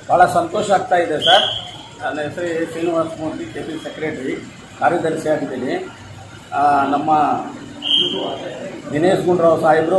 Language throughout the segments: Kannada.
ಭಾಳ ಸಂತೋಷ ಆಗ್ತಾ ಇದೆ ಸರ್ ನನ್ನ ಹೆಸರು A. Srinivasa Murthy K P secretary ಕಾರ್ಯದರ್ಶಿ ಆಗಿದ್ದೀನಿ ಆ, ನಮ್ಮ ದಿನೇಶ್ ಗುಂಡೂರಾವ್ ಸಾಹೇಬರು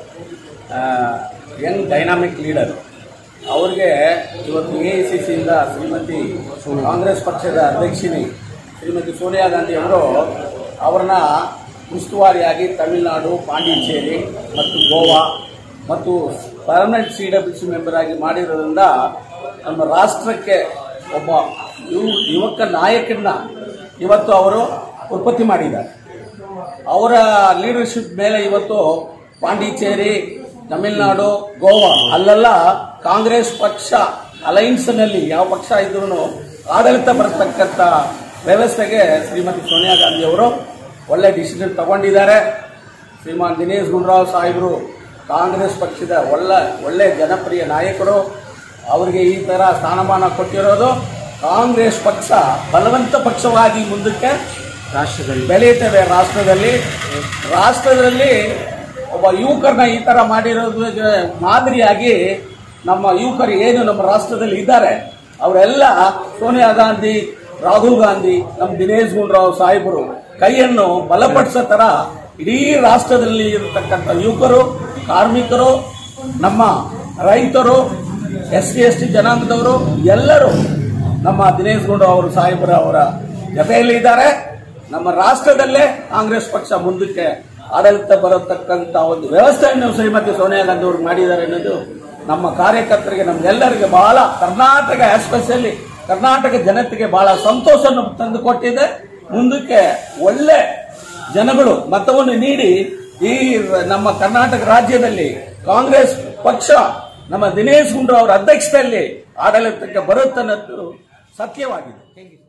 ಯಂಗ್ ಡೈನಾಮಿಕ್ ಲೀಡರ್ ಅವ್ರಿಗೆ ಇವತ್ತು ಎ ಐ ಸಿ ಸಿಯಿಂದ ಶ್ರೀಮತಿ ಕಾಂಗ್ರೆಸ್ ಪಕ್ಷದ ಅಧ್ಯಕ್ಷಿನಿ ಶ್ರೀಮತಿ ಸೋನಿಯಾ ಗಾಂಧಿ ಅವರು ಅವ್ರನ್ನ ಉಸ್ತುವಾರಿಯಾಗಿ ತಮಿಳುನಾಡು ಪಾಂಡಿಚೇರಿ ಮತ್ತು ಗೋವಾ ಮತ್ತು permanent C W C member ಆಗಿ ಮಾಡಿರೋದ್ರಿಂದ ನಮ್ಮ ರಾಷ್ಟ್ರಕ್ಕೆ ಒಬ್ಬ ಯು- ಯುವಕ ನಾಯಕನ್ನ ಇವತ್ತು ಅವರು ಉತ್ಪತ್ತಿ ಮಾಡಿದ್ದಾರೆ ಅವರ ಲೀಡರ್ಶಿಪ್ ಮೇಲೆ ಇವತ್ತು ಪಾಂಡಿಚೇರಿ ತಮಿಳುನಾಡು ಗೋವಾ ಅಲ್ಲೆಲ್ಲ ಕಾಂಗ್ರೆಸ್ ಪಕ್ಷ ಅಲೈನ್ಸ್ನಲ್ಲಿ ಯಾವ ಪಕ್ಷ ಇದ್ರೂ ಆಡಳಿತ ಬರತಕ್ಕಂಥ ವ್ಯವಸ್ಥೆಗೆ ಶ್ರೀಮತಿ ಸೋನಿಯಾ ಗಾಂಧಿ ಅವರು ಒಳ್ಳೆ ಡಿಸಿಷನ್ ತಗೊಂಡಿದ್ದಾರೆ ಶ್ರೀಮಾನ್ ದಿನೇಶ್ ಗುಂಡೂರಾವ್ ಸಾಹೇಬರು ಕಾಂಗ್ರೆಸ್ ಪಕ್ಷದ ಒಳ್ಳೆ ಒಳ್ಳೆ ಜನಪ್ರಿಯ ನಾಯಕರು ಅವರಿಗೆ ಈ ಥರ ಸ್ಥಾನಮಾನ ಕೊಟ್ಟಿರೋದು ಕಾಂಗ್ರೆಸ್ ಪಕ್ಷ ಬಲವಂತ ಪಕ್ಷವಾಗಿ ಮುಂದಕ್ಕೆ ರಾಷ್ಟ್ರದಲ್ಲಿ ಬೆಳೆಯುತ್ತೇವೆ ರಾಷ್ಟ್ರದಲ್ಲಿ ರಾಷ್ಟ್ರದಲ್ಲಿ ಒಬ್ಬ ಯುವಕರನ್ನ ಈ ತರ ಮಾಡಿರೋದು ಜ- ಮಾದರಿಯಾಗಿ ನಮ್ಮ ಯುವಕರು ಏನು ನಮ್ಮ ರಾಷ್ಟ್ರದಲ್ಲಿ ಇದ್ದಾರೆ ಅವರೆಲ್ಲ ಸೋನಿಯಾ ಗಾಂಧಿ ರಾಹುಲ್ ಗಾಂಧಿ ನಮ್ಮ ದಿನೇಶ್ ಗುಂಡೂರಾವ್ ಸಾಹೇಬರು ಕೈಯನ್ನು ಬಲಪಡಿಸೋ ತರ ಇಡೀ ರಾಷ್ಟ್ರದಲ್ಲಿ ಇರತಕ್ಕಂಥ ಯುವಕರು ಕಾರ್ಮಿಕರು ನಮ್ಮ ರೈತರು ಎಸ್ ಸಿ ಎಸ್ ಟಿ ಜನಾಂಗದವರು ಎಲ್ಲರೂ ನಮ್ಮ ದಿನೇಶ್ ಗುಂಡೂರಾವ್ ಅವರು ಸಾಹೇಬರ ಅವರ ಜೊತೆಯಲ್ಲಿ ಇದ್ದಾರೆ ನಮ್ಮ ರಾಷ್ಟ್ರದಲ್ಲೇ ಕಾಂಗ್ರೆಸ್ ಪಕ್ಷ ಮುಂದಕ್ಕೆ ಆಡಳಿತ ಬರತಕ್ಕಂತ ಒಂದು ವ್ಯವಸ್ಥೆಯನ್ನು ಶ್ರೀಮತಿ ಸೋನಿಯಾ ಗಾಂಧಿ ಅವರು ಮಾಡಿದ್ದಾರೆ ಅನ್ನೋದು ನಮ್ಮ ಕಾರ್ಯಕರ್ತರಿಗೆ ನಮ್ಗೆಲ್ಲರಿಗೆ ಬಹಳ ಕರ್ನಾಟಕ ಎಸ್ಪೆಷಲಿ ಕರ್ನಾಟಕ ಜನತೆಗೆ ಬಹಳ ಸಂತೋಷವನ್ನು ತಂದು ಕೊಟ್ಟಿದೆ ಮುಂದಕ್ಕೆ ಒಳ್ಳೆ ಜನಗಳು ಮತವನ್ನು ನೀಡಿ ಈ ನಮ್ಮ ಕರ್ನಾಟಕ ರಾಜ್ಯದಲ್ಲಿ ಕಾಂಗ್ರೆಸ್ ಪಕ್ಷ ನಮ್ಮ ದಿನೇಶ್ ಗುಂಡೂರಾವ್ ಅವರ ಅಧ್ಯಕ್ಷತೆಯಲ್ಲಿ ಆಡಳಿತಕ್ಕೆ ಬರುತ್ತನ್ನೋದು ಸತ್ಯವಾಗಿದೆ